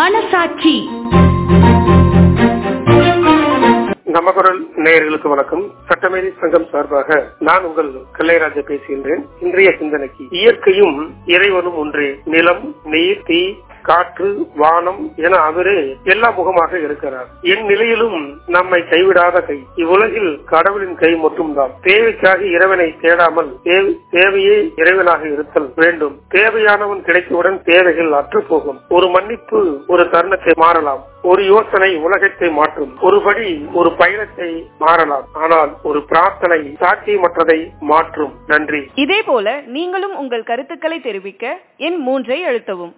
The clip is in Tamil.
மனசாட்சி நம்ம குரல் நேயர்களுக்கு வணக்கம் சட்டமேரி சங்கம் சார்பாக நான் உங்கள் கல்லைராஜா பேசுகின்றேன் இன்றைய சிந்தனைக்கு இயற்கையும் இறைவனும் ஒன்றே நிலம் நீர் தீ காற்று வானம் என அவரே எல்லா முகமாக இருக்கிறார் என் நிலையிலும் நம்மை கைவிடாத கை இவ்வுலகில் கடவுளின் கை மட்டும்தான் தேவைக்காக இறைவனை தேடாமல் தேவை- தேவையே இறைவனாக இருத்தல் வேண்டும் தேவையானவன் கிடைத்தவுடன் தேவைகள் அற்று போகும் ஒரு மன்னிப்பு ஒரு தருணத்தை மாறலாம் ஒரு யோசனை உலகத்தை மாற்றும் ஒருபடி ஒரு பயணத்தை மாறலாம் ஆனால் ஒரு பிரார்த்தனை சாத்தியமற்றதை மாற்றும் நன்றி இதேபோல நீங்களும் உங்கள் கருத்துக்களை தெரிவிக்க எண் மூன்றை அழுத்தவும்